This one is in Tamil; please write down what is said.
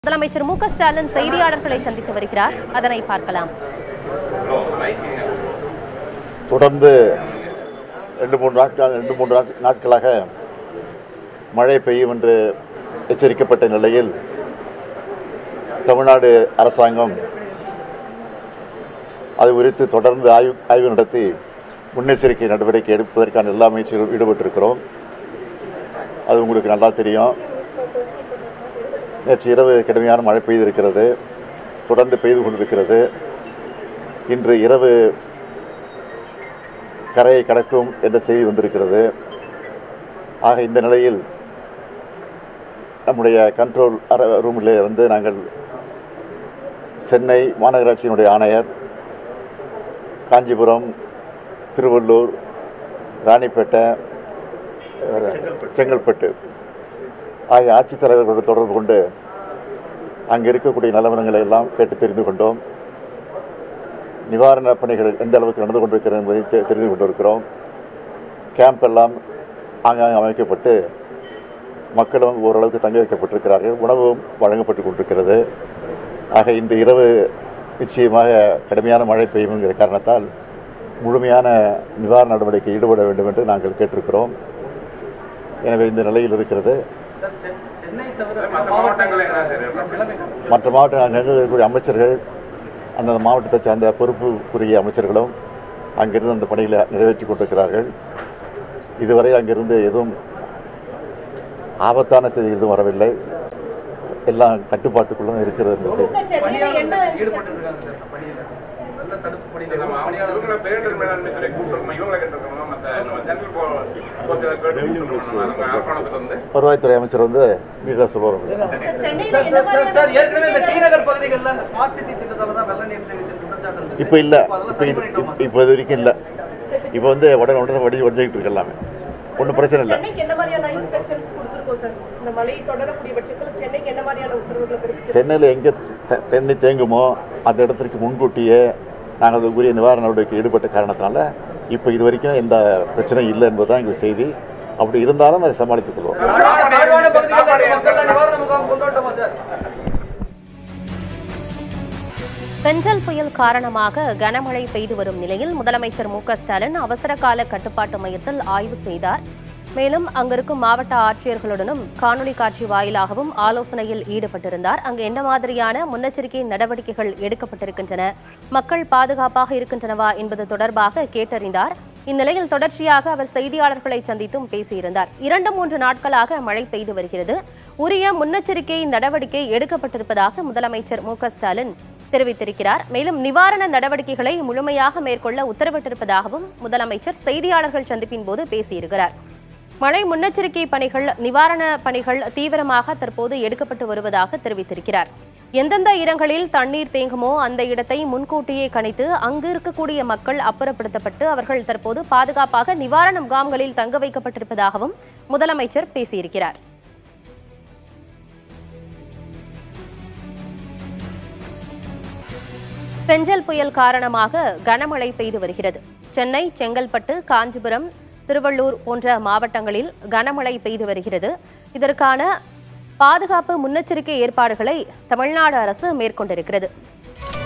முதலமைச்சர் மு க ஸ்டாலின் செய்தியாளர்களை சந்தித்து வருகிறார் அதனை பார்க்கலாம் தொடர்ந்து ரெண்டு மூன்று நாட்கள் ரெண்டு மூன்று நாட்- நாட்களாக மழை பெய்யும் என்று எச்சரிக்கப்பட்ட நிலையில் தமிழ்நாடு அரசாங்கம் அது குறித்து தொடர்ந்து ஆய்வு ஆய்வு நடத்தி முன்னெச்சரிக்கை நடவடிக்கை எடுப்பதற்கான எல்லா முயற்சிகளும் ஈடுபட்டிருக்கிறோம் அது உங்களுக்கு நல்லா தெரியும் நேற்று இரவு கடுமையான மழை பெய்திருக்கிறது தொடர்ந்து பெய்து கொண்டிருக்கிறது இன்று இரவு கரையை கடக்கும் என்ற செய்தி வந்திருக்கிறது ஆக இந்த நிலையில் நம்முடைய கண்ட்ரோல் அற ரூமில் வந்து நாங்கள் சென்னை மாநகராட்சியினுடைய ஆணையர் காஞ்சிபுரம் திருவள்ளூர் ராணிப்பேட்டை வேற, செங்கல்பட்டு ஆகிய ஆட்சித்தலைவர்களோடு தொடர்பு கொண்டு அங்கே இருக்கக்கூடிய நிலவரங்களை எல்லாம் கேட்டு தெரிந்து கொண்டோம் நிவாரணப் பணிகள் எந்த அளவுக்கு நடந்து கொண்டிருக்கிறது என்பதை தெ- தெரிந்து கொண்டிருக்கிறோம் கேம்ப் எல்லாம் ஆங்காங்கே அமைக்கப்பட்டு மக்களும் ஓரளவுக்கு தங்க வைக்கப்பட்டிருக்கிறார்கள் உணவும் வழங்கப்பட்டு கொண்டிருக்கிறது ஆக இந்த இரவு நிச்சயமாக கடுமையான மழை பெய்யும் என்கிற காரணத்தால் முழுமையான நிவாரண நடவடிக்கை ஈடுபட வேண்டும் என்று நாங்கள் கேட்டிருக்கிறோம் எனவே இந்த நிலையில் இருக்கிறது சென்னை தவிர மாவட்டங்கள் நிலைமை மற்ற மாவட்ட அங்கங்கே இருக்கக்கூடிய அமைச்சர்கள் அந்தந்த மாவட்டத்தை சார்ந்த பொறுப்புக்குரிய அமைச்சர்களும் அங்கிருந்து அந்த பணிகளை நிறைவேற்றி கொண்டிருக்கிறார்கள் இதுவரை அங்கிருந்து எதுவும் ஆபத்தான செய்திகள் எதுவும் வரவில்லை எல்லாம் கட்டுப்பாட்டுக்குள்ள தான் இருக்கிறது என்பது பணியாளர்கள் ஈடுபட்டு இருக்காங்க சார் பணியில நல்ல தடுப்பு பணியில நம்ம பணியாளர்கள் இவங்களை பேரிடர் மேலாண்மை துறை கூட்டுறோம் இவங்களை கேட்டிருக்கோம் மற்ற நம்ம ஜெனரல் போ போச்சு கேட்டு நம்ம அரசாங்கத்துக்கு வந்து வருவாய்த்துறை அமைச்சர் வந்து மீடியா சொல்லுவார் சார், சார், சார், சார், ஏற்கனவே இந்த டி நகர் பகுதிகளில் அந்த ஸ்மார்ட் சிட்டி திட்டத்தால தான் வெள்ள நீர் தேங்கிச்சு குற்றச்சாட்டு இருந்தது. இப்போ இல்லை இப்போ அதெல்லாம் இப்போ சரி இது- பண்ணிட்டோமா? இப்போ இது வரைக்கும் இல்லை இப்போ வந்து உடனே உடனே வடி வடிஞ்சிக்கிட்டு இருக்கு எல்லாமே ஒன்றும் பிரச்சனை இல்லை சென்னைக்கு என்ன மாதிரியான இன்ஸ்ட்ரக்ஷன்ஸ் கொடுத்துருக்கோம் சார் இந்த மழை தொடரக்கூடிய பட்சத்தில் சென்னைக்கு என்ன மாதிரியான உத்தரவுகளை பிறப்பிச்சிருக்கோம் சென்னையில் எங்கே த- தண்ணி தேங்குமோ அந்த இடத்திற்கு முன்கூட்டியே நாங்கள் அதுக்குரிய நிவாரண நடவடிக்கை ஈடுபட்ட காரணத்தினால இப்போ இது வரைக்கும் எந்த பிரச்சனையும் இல்லை என்பதுதான் எங்கள் செய்தி அப்படி இருந்தாலும் அதை சமாளித்துக் கொள்வோம் தாழ்வான தாழ்வான பகுதிகளில் மக்கள் நிவாரண முகாம் கொண்டு வரட்டுமா சார் பெஞ்சல் புயல் காரணமாக கனமழை பெய்து வரும் நிலையில் முதலமைச்சர் மு க ஸ்டாலின் அவசர கால கட்டுப்பாட்டு மையத்தில் ஆய்வு செய்தார் மேலும் அங்கிருக்கும் மாவட்ட ஆட்சியர்களுடனும் காணொலி காட்சி வாயிலாகவும் ஆலோசனையில் ஈடுபட்டிருந்தார் அங்கு என்ன மாதிரியான முன்னெச்சரிக்கை நடவடிக்கைகள் எடுக்கப்பட்டிருக்கின்றன மக்கள் பாதுகாப்பாக இருக்கின்றனவா என்பது தொடர்பாக கேட்டறிந்தார் இந்நிலையில் தொடர்ச்சியாக அவர் செய்தியாளர்களை சந்தித்தும் பேசியிருந்தார் இரண்டு மூன்று நாட்களாக மழை பெய்து வருகிறது உரிய முன்னெச்சரிக்கை நடவடிக்கை எடுக்கப்பட்டிருப்பதாக முதலமைச்சர் மு க ஸ்டாலின் தெரிவித்திருக்கிறார் மேலும் நிவாரண நடவடிக்கைகளை முழுமையாக மேற்கொள்ள உத்தரவிட்டிருப்பதாகவும் முதலமைச்சர் செய்தியாளர்கள் சந்திப்பின் போது பேசியிருக்கிறார் மழை முன்னெச்சரிக்கை பணிகள் நிவாரண பணிகள் தீவிரமாக தற்போது எடுக்கப்பட்டு வருவதாக தெரிவித்திருக்கிறார் எந்தெந்த இடங்களில் தண்ணீர் தேங்குமோ அந்த இடத்தை முன்கூட்டியே கணித்து அங்கு இருக்கக்கூடிய மக்கள் அப்புறப்படுத்தப்பட்டு அவர்கள் தற்போது பாதுகாப்பாக நிவாரண முகாம்களில் தங்க வைக்கப்பட்டிருப்பதாகவும் முதலமைச்சர் பேசியிருக்கிறார் பெஞ்சல் புயல் காரணமாக கனமழை பெய்து வருகிறது சென்னை செங்கல்பட்டு காஞ்சிபுரம் திருவள்ளூர் போன்ற மாவட்டங்களில் கனமழை பெய்து வருகிறது இதற்கான பாதுகாப்பு முன்னெச்சரிக்கை ஏற்பாடுகளை தமிழ்நாடு அரசு மேற்கொண்டிருக்கிறது